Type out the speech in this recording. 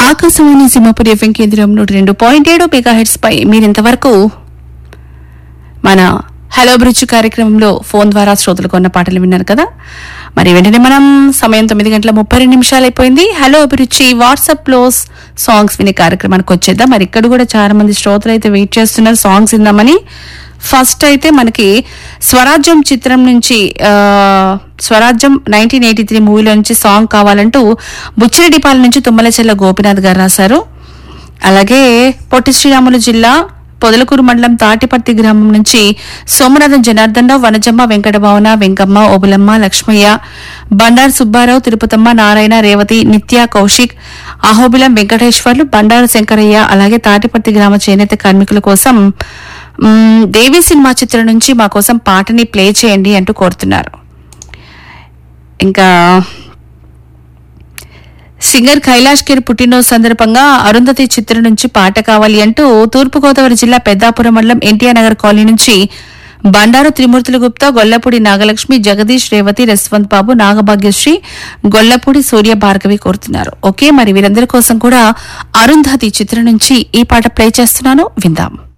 Akashvani Simhapuri FM కేంద్రం నూట రెండు పాయింట్ ఏడు మెగా హెడ్స్ పై మీరింతవరకు మన హలో బ్రిడ్జ్ కార్యక్రమంలో ఫోన్ ద్వారా శ్రోతలు కొన్న పాటలు విన్నారు కదా మరి వెంటనే మనం సమయం తొమ్మిది గంటల ముప్పై రెండు నిమిషాలు అయిపోయింది హలో అభిరుచి వాట్సాప్ లో సాంగ్స్ వినే కార్యక్రమానికి వచ్చేద్దాం మరి ఇక్కడ కూడా చాలా మంది శ్రోతలు అయితే వెయిట్ చేస్తున్నారు సాంగ్స్ విందామని ఫస్ట్ అయితే మనకి స్వరాజ్యం చిత్రం నుంచి ఆ, స్వరాజ్యం నైన్టీన్ ఎయిటీ త్రీ మూవీలో నుంచి సాంగ్ కావాలంటూ బుచ్చిరెడ్డిపాలెం నుంచి తుమ్మలచెల్ల గోపినాథ్ గారు రాశారు అలాగే పొట్టి శ్రీరాములు జిల్లా పొదలకూరు మండలం తాటిపర్తి గ్రామం నుంచి సోమనాథం జనార్దన్ రావు వనజమ్మ వెంకటభావన వెంకమ్మ ఓబులమ్మ లక్ష్మయ్య బండారు సుబ్బారావు తిరుపతమ్మ నారాయణ రేవతి నిత్య కౌశిక్ అహోబిలం వెంకటేశ్వర్లు బండారు శంకరయ్య అలాగే తాటిపర్తి గ్రామ చేనేత కార్మికుల కోసం మ్, దేవి సినిమా చిత్రం నుంచి మా కోసం పాటని ప్లే చేయండి అంటూ కోరుతున్నారు ఇంకా సింగర్ కైలాష్ కేర్ పుట్టినరోజు సందర్భంగా అరుంధతి చిత్రం నుంచి పాట కావాలి అంటూ తూర్పుగోదావరి జిల్లా పెద్దాపురం మండలం ఎన్టీఆర్ నగర్ కాలనీ నుంచి బండారు త్రిమూర్తుల గుప్తా గొల్లపూడి నాగలక్ష్మి జగదీష్ రేవతి రస్వంత్ బాబు నాగభాగ్యశ్రీ గొల్లపూడి సూర్య భార్గవి కోరుతున్నారు ఓకే మరి వీరందరి కోసం కూడా అరుంధతి చిత్రం నుంచి ఈ పాట ప్లే చేస్తున్నాను విందాం